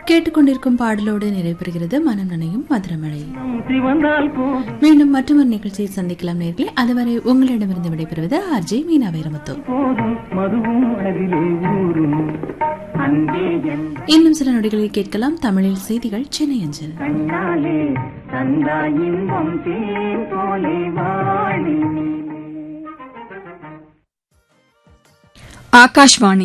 கேட்டுக்கொண்டிருக்கும் பாடலோடு நிறைவு மனம் நனையும் மதுரமழை சிவந்தால் போதும் மீண்டும் மற்றொரு நிகழ்ச்சியில் சந்திக்கலாம் நேர்களே அதுவரை உங்களிடமிருந்து விடைபெறுவது ஆர்ஜே மீனா வைரமுத்து போதும் மதுவும் அதிலே ஊறும் அங்கே என் இன்னும் சில நொடிகளில் கேட்கலாம் தமிழில் செய்திகள் சென்னை அஞ்சல் கண்ணாலே தந்தா இன்பம் தேன் போலே வாழினே ఆకాశవాణి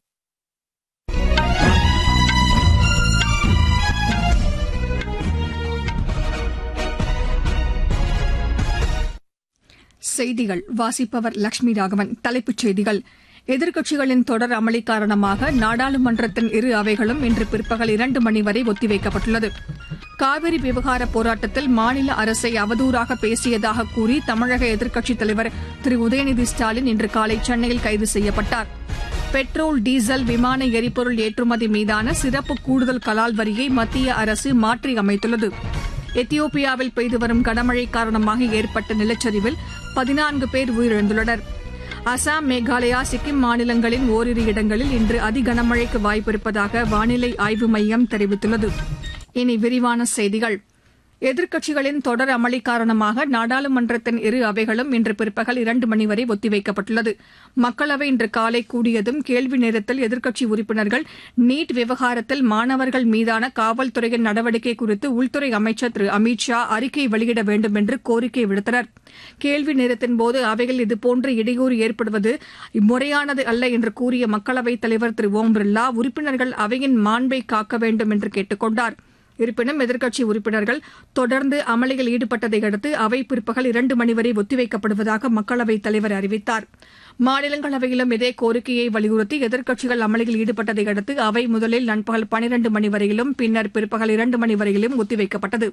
செய்திகள் வாசிப்பவர் லட்சுமி ராகவன் தலைப்புச் செய்திகள் எதிர்க்கட்சிகளின் தொடர் அமளி காரணமாக நாடாளுமன்றத்தின் இரு அவைகளும் இன்று பிற்பகல் இரண்டு மணி வரை ஒத்திவைக்கப்பட்டுள்ளது காவிரி விவகார போராட்டத்தில் மாநில அரசை அவதூறாக பேசியதாக கூறி தமிழக எதிர்க்கட்சித் தலைவர் திரு உதயநிதி ஸ்டாலின் இன்று காலை சென்னையில் கைது செய்யப்பட்டார் பெட்ரோல் டீசல் விமான எரிபொருள் ஏற்றுமதி மீதான சிறப்பு கூடுதல் கலால் வரியை மத்திய அரசு மாற்றி அமைத்துள்ளது எத்தியோப்பியாவில் பெய்து வரும் கனமழை காரணமாக ஏற்பட்ட நிலச்சரிவில் பதினான்கு பேர் உயிரிழந்துள்ளனர் அசாம் மேகாலயா சிக்கிம் மாநிலங்களின் ஓரிரு இடங்களில் இன்று அதி கனமழைக்கு வாய்ப்பிருப்பதாக வானிலை ஆய்வு மையம் தெரிவித்துள்ளது இனி விரிவான செய்திகள் எதிர்க்கட்சிகளின் தொடர் அமளி காரணமாக நாடாளுமன்றத்தின் இரு அவைகளும் இன்று பிற்பகல் இரண்டு மணி வரை ஒத்திவைக்கப்பட்டுள்ளது மக்களவை இன்று காலை கூடியதும் கேள்வி நேரத்தில் எதிர்க்கட்சி உறுப்பினர்கள் நீட் விவகாரத்தில் மாணவர்கள் மீதான காவல்துறையின் நடவடிக்கை குறித்து உள்துறை அமைச்சர் திரு அமித் ஷா அறிக்கை வெளியிட வேண்டும் என்று கோரிக்கை விடுத்தனர் கேள்வி நேரத்தின்போது அவையில் இதுபோன்ற இடையூறு ஏற்படுவது முறையானது அல்ல என்று கூறிய மக்களவைத் தலைவர் திரு ஓம் பிர்லா உறுப்பினர்கள் அவையின் மாண்பை காக்க வேண்டும் என்று கேட்டுக் கொண்டாா் இருப்பினும் எதிர்க்கட்சி உறுப்பினர்கள் தொடர்ந்து அமளியில் ஈடுபட்டதை அடுத்து அவை பிற்பகல் இரண்டு மணி வரை ஒத்திவைக்கப்படுவதாக மக்களவைத் தலைவர் அறிவித்தார் மாநிலங்களவையிலும் இதே கோரிக்கையை வலியுறுத்தி எதிர்க்கட்சிகள் அமளியில் ஈடுபட்டதை அடுத்து அவை முதலில் நண்பகல் பனிரண்டு மணி வரையிலும் பின்னர் பிற்பகல் இரண்டு மணி வரையிலும் ஒத்திவைக்கப்பட்டது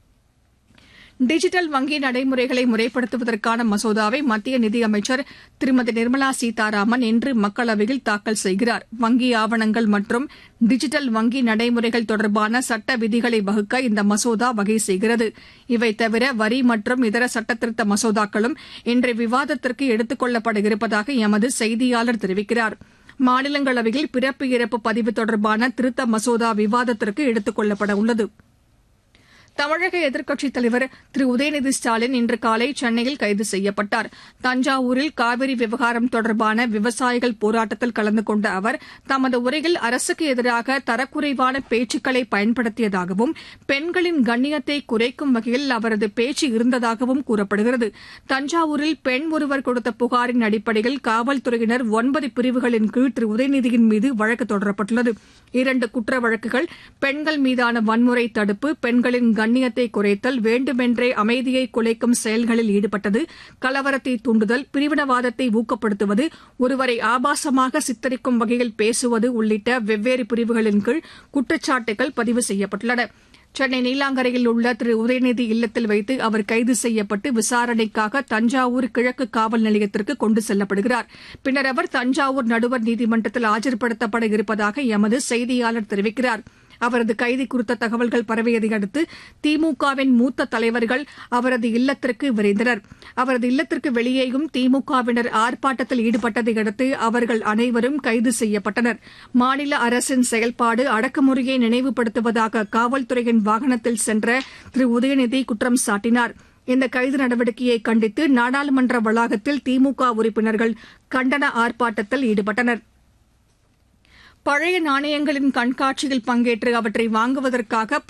டிஜிட்டல் வங்கி நடைமுறைகளை முறைப்படுத்துவதற்கான மசோதாவை மத்திய நிதியமைச்சர் திருமதி நிர்மலா சீதாராமன் இன்று மக்களவையில் தாக்கல் செய்கிறார் வங்கி ஆவணங்கள் மற்றும் டிஜிட்டல் வங்கி நடைமுறைகள் தொடர்பான சட்ட விதிகளை வகுக்க இந்த மசோதா வகை செய்கிறது இவை தவிர வரி மற்றும் இதர சட்டத்திருத்த மசோதாக்களும் இன்று விவாதத்திற்கு எடுத்துக் கொள்ளப்பட இருப்பதாக எமது செய்தியாளர் தெரிவிக்கிறார் மாநிலங்களவையில் பிறப்பு இறப்பு பதிவு தொடர்பான திருத்த மசோதா விவாதத்திற்கு எடுத்துக் கொள்ளப்பட உள்ளது தமிழக எதிர்க்கட்சித் தலைவர் திரு உதயநிதி ஸ்டாலின் இன்று காலை சென்னையில் கைது செய்யப்பட்டார் தஞ்சாவூரில் காவிரி விவகாரம் தொடர்பான விவசாயிகள் போராட்டத்தில் கலந்து கொண்ட அவர் தமது உரையில் அரசுக்கு எதிராக தரக்குறைவான பேச்சுக்களை பயன்படுத்தியதாகவும் பெண்களின் கண்ணியத்தை குறைக்கும் வகையில் அவரது பேச்சு இருந்ததாகவும் கூறப்படுகிறது தஞ்சாவூரில் பெண் ஒருவர் கொடுத்த புகாரின் அடிப்படையில் காவல்துறையினர் ஒன்பது பிரிவுகளின் கீழ் திரு உதயநிதியின் மீது வழக்கு தொடரப்பட்டுள்ளது இரண்டு குற்ற வழக்குகள் பெண்கள் மீதான வன்முறை தடுப்பு பெண்களின் கண்ணியத்தை குறைத்தல் வேண்டுமென்றே அமைதியை குலைக்கும் செயல்களில் ஈடுபட்டது கலவரத்தை தூண்டுதல் பிரிவினவாதத்தை ஊக்கப்படுத்துவது ஒருவரை ஆபாசமாக சித்தரிக்கும் வகையில் பேசுவது உள்ளிட்ட வெவ்வேறு பிரிவுகளின் கீழ் குற்றச்சாட்டுகள் பதிவு செய்யப்பட்டுள்ளன சென்னை நீலாங்கரையில் உள்ள திரு உதயநிதி இல்லத்தில் வைத்து அவர் கைது செய்யப்பட்டு விசாரணைக்காக தஞ்சாவூர் கிழக்கு காவல் நிலையத்திற்கு கொண்டு செல்லப்படுகிறார் பின்னர் அவர் தஞ்சாவூர் நடுவர் நீதிமன்றத்தில் ஆஜர்படுத்தப்பட இருப்பதாக எமது செய்தியாளர் தெரிவிக்கிறார் அவரது கைது குறித்த தகவல்கள் பரவியதை அடுத்து திமுகவின் மூத்த தலைவர்கள் அவரது இல்லத்திற்கு விரைந்தனர் அவரது இல்லத்திற்கு வெளியேயும் திமுகவினர் ஆர்ப்பாட்டத்தில் ஈடுபட்டதை அடுத்து அவர்கள் அனைவரும் கைது செய்யப்பட்டனர் மாநில அரசின் செயல்பாடு அடக்குமுறையை நினைவுபடுத்துவதாக காவல்துறையின் வாகனத்தில் சென்ற திரு உதயநிதி குற்றம் சாட்டினார் இந்த கைது நடவடிக்கையை கண்டித்து நாடாளுமன்ற வளாகத்தில் திமுக உறுப்பினர்கள் கண்டன ஆர்ப்பாட்டத்தில் ஈடுபட்டனா் பழைய நாணயங்களின் கண்காட்சியில் பங்கேற்று அவற்றை வாங்குவதற்காக